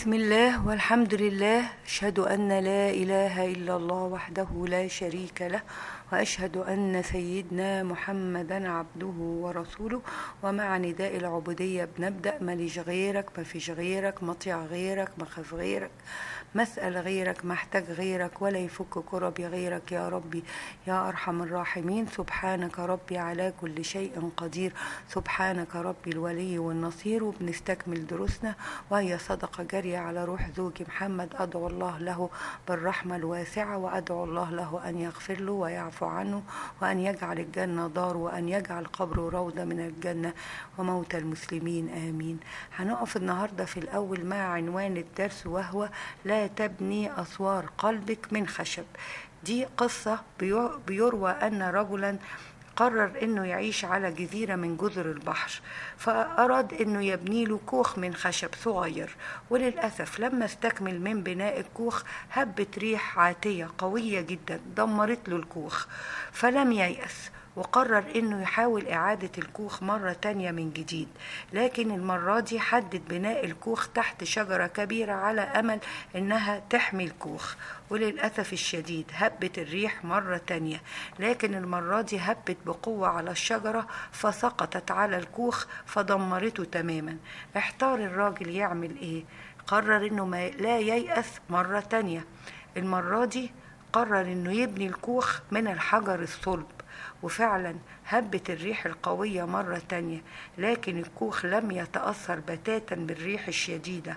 بسم الله والحمد لله أشهد أن لا إله إلا الله وحده لا شريك له وأشهد أن سيدنا محمدا عبده ورسوله ومع نداء العبودية بنبدأ ماليش غيرك ما فيش غيرك مطيع غيرك مخاف غيرك مسأل غيرك محتاج غيرك ولا يفك كربي غيرك يا ربي يا أرحم الراحمين سبحانك ربي على كل شيء قدير سبحانك ربي الولي والنصير وبنستكمل دروسنا وهي صدقة جارية على روح زوجي محمد أدعو الله له بالرحمة الواسعة وأدعو الله له أن يغفر له ويعفو عنه وأن يجعل الجنة دار وأن يجعل قبره روضة من الجنة وموت المسلمين آمين هنقف النهاردة في الأول مع عنوان الدرس وهو لا تبني أسوار قلبك من خشب دي قصة بيو- بيروى أن رجلا قرر انه يعيش على جزيره من جزر البحر فاراد انه يبني له كوخ من خشب صغير وللاسف لما استكمل من بناء الكوخ هبت ريح عاتيه قويه جدا دمرت له الكوخ فلم ييأس وقرر انه يحاول اعادة الكوخ مرة تانية من جديد لكن المرة دي حدد بناء الكوخ تحت شجرة كبيرة على امل انها تحمي الكوخ وللأسف الشديد هبت الريح مرة تانية لكن المرة دي هبت بقوة على الشجرة فسقطت على الكوخ فدمرته تماما احتار الراجل يعمل ايه قرر انه ما لا ييأس مرة تانية المرة دي قرر انه يبني الكوخ من الحجر الصلب وفعلا هبت الريح القوية مرة تانية لكن الكوخ لم يتأثر بتاتا بالريح الشديدة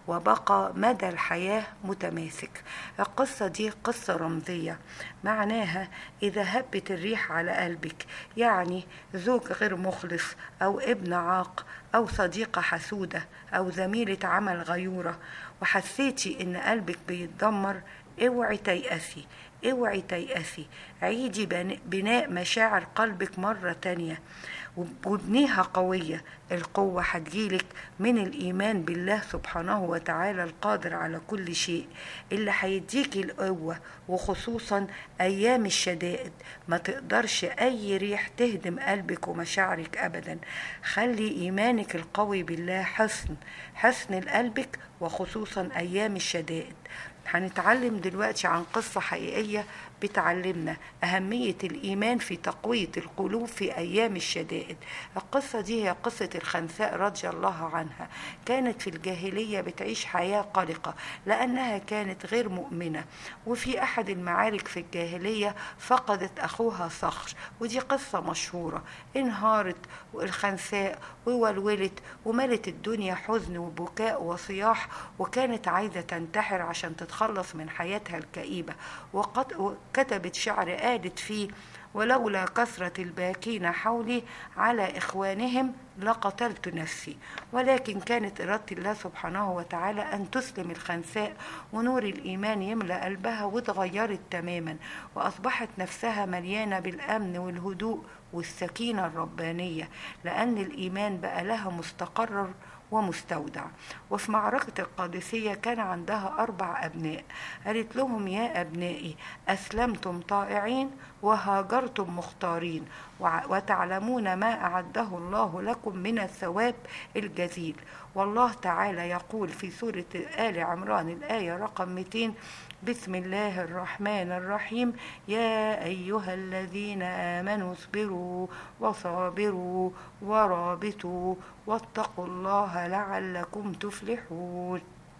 وبقى مدى الحياة متماسك القصة دي قصة رمزية معناها إذا هبت الريح على قلبك يعني زوج غير مخلص أو ابن عاق أو صديقة حسودة أو زميلة عمل غيورة وحسيتي إن قلبك بيتدمر اوعي تيأسي اوعي تيأسي عيدي بن- بناء مشاعر قلبك مرة تانية وب- وابنيها قوية القوة هتجيلك من الإيمان بالله سبحانه وتعالى القادر على كل شيء اللي هيديكي القوة وخصوصا أيام الشدائد ما تقدرش أي ريح تهدم قلبك ومشاعرك أبدا خلي إيمانك القوي بالله حصن حصن لقلبك وخصوصا أيام الشدائد هنتعلم دلوقتي عن قصة حقيقية بتعلمنا أهمية الإيمان في تقوية القلوب في أيام الشدائد القصة دي هي قصة الخنساء رضي الله عنها كانت في الجاهلية بتعيش حياة قلقة لأنها كانت غير مؤمنة وفي أحد المعارك في الجاهلية فقدت أخوها صخر ودي قصة مشهورة انهارت الخنساء وولولت وملت الدنيا حزن وبكاء وصياح وكانت عايزة تنتحر عشان تتخلص من حياتها الكئيبة وقد وكتبت شعر قالت فيه ولولا كثرة الباكين حولي على إخوانهم لقتلت نفسي ولكن كانت إرادة الله سبحانه وتعالى أن تسلم الخنساء ونور الإيمان يملأ قلبها واتغيرت تماما وأصبحت نفسها مليانة بالأمن والهدوء والسكينة الربانية لأن الإيمان بقى لها مستقر ومستودع وفي معركة القادسية كان عندها أربع أبناء قالت لهم يا أبنائي أسلمتم طائعين وهاجرتم مختارين وع- وتعلمون ما أعده الله لكم من الثواب الجزيل والله تعالى يقول في سورة آل عمران الآية رقم 200 بسم الله الرحمن الرحيم يا أيها الذين آمنوا اصبروا وصابروا ورابطوا واتقوا الله لعلكم تفلحون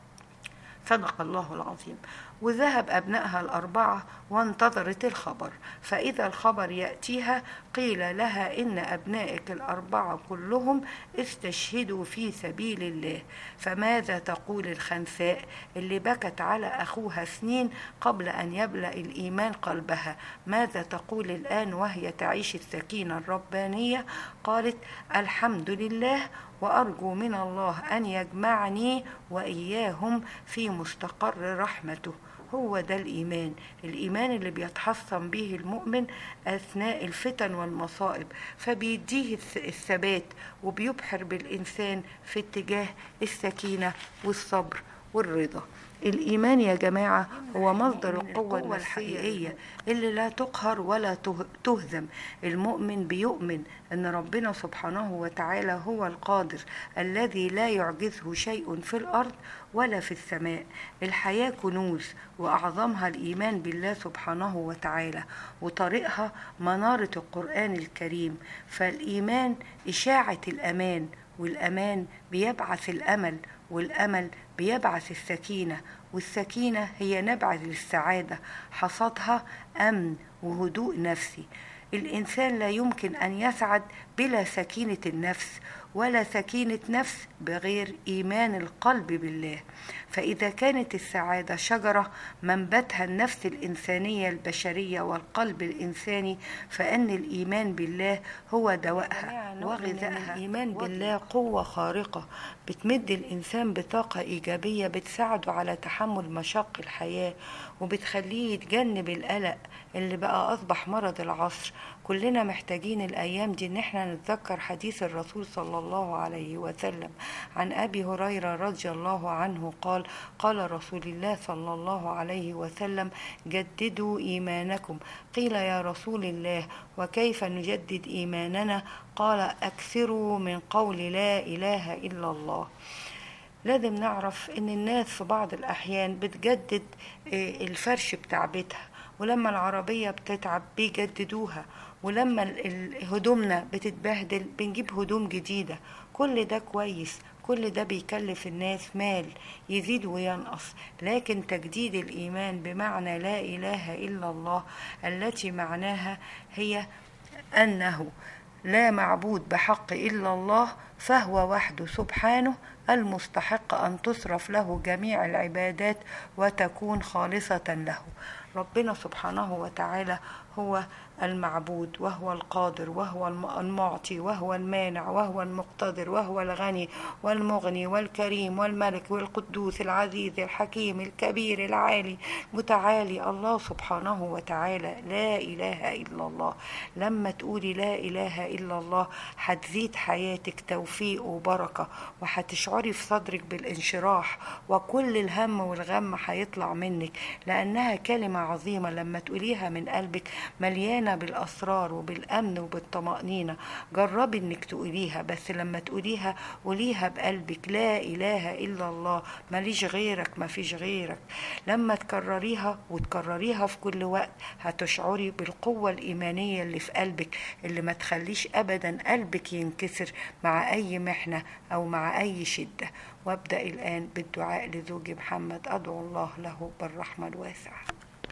صدق الله العظيم وذهب أبنائها الأربعة وانتظرت الخبر فإذا الخبر يأتيها قيل لها إن أبنائك الأربعة كلهم استشهدوا في سبيل الله فماذا تقول الخنساء اللي بكت على أخوها سنين قبل أن يبلأ الإيمان قلبها ماذا تقول الآن وهي تعيش السكينة الربانية قالت الحمد لله وأرجو من الله أن يجمعني وإياهم في مستقر رحمته هو ده الإيمان الإيمان اللي بيتحصن به المؤمن أثناء الفتن والمصائب فبيديه الث- الثبات وبيبحر بالإنسان في اتجاه السكينة والصبر والرضا الإيمان يا جماعة هو مصدر القوة الحقيقية اللي لا تقهر ولا تهزم المؤمن بيؤمن أن ربنا سبحانه وتعالى هو القادر الذي لا يعجزه شيء في الأرض ولا في السماء الحياة كنوز وأعظمها الإيمان بالله سبحانه وتعالى وطريقها منارة القرآن الكريم فالإيمان إشاعة الأمان والأمان بيبعث الأمل والأمل بيبعث السكينة والسكينة هي نبع للسعادة حصدها أمن وهدوء نفسي الإنسان لا يمكن أن يسعد بلا سكينة النفس ولا سكينة نفس بغير إيمان القلب بالله فإذا كانت السعادة شجرة منبتها النفس الإنسانية البشرية والقلب الإنساني فإن الإيمان بالله هو دوائها وغذائها الإيمان بالله قوة خارقة بتمد الإنسان بطاقة إيجابية بتساعده على تحمل مشاق الحياة وبتخليه يتجنب القلق اللي بقى أصبح مرض العصر كلنا محتاجين الأيام دي إن احنا نتذكر حديث الرسول صلى الله عليه وسلم عن أبي هريرة رضي الله عنه قال قال رسول الله صلى الله عليه وسلم جددوا إيمانكم قيل يا رسول الله وكيف نجدد إيماننا قال أكثروا من قول لا إله إلا الله لازم نعرف ان الناس في بعض الاحيان بتجدد الفرش بتاع بيتها ولما العربيه بتتعب بيجددوها ولما هدومنا بتتبهدل بنجيب هدوم جديده كل ده كويس كل ده بيكلف الناس مال يزيد وينقص لكن تجديد الايمان بمعنى لا اله الا الله التي معناها هي انه لا معبود بحق الا الله فهو وحده سبحانه المستحق ان تصرف له جميع العبادات وتكون خالصه له ربنا سبحانه وتعالى هو المعبود وهو القادر وهو المعطي وهو المانع وهو المقتدر وهو الغني والمغني والكريم والملك والقدوس العزيز الحكيم الكبير العالي متعالي الله سبحانه وتعالى لا اله الا الله لما تقولي لا اله الا الله هتزيد حياتك توفيق وبركه وهتشعري في صدرك بالانشراح وكل الهم والغم هيطلع منك لانها كلمه عظيمه لما تقوليها من قلبك مليانه بالاسرار وبالامن وبالطمانينه جربي انك تقوليها بس لما تقوليها قوليها بقلبك لا اله الا الله ماليش غيرك مفيش غيرك لما تكرريها وتكرريها في كل وقت هتشعري بالقوه الايمانيه اللي في قلبك اللي ما تخليش ابدا قلبك ينكسر مع اي محنه او مع اي شده وابدا الان بالدعاء لزوجي محمد ادعو الله له بالرحمه الواسعه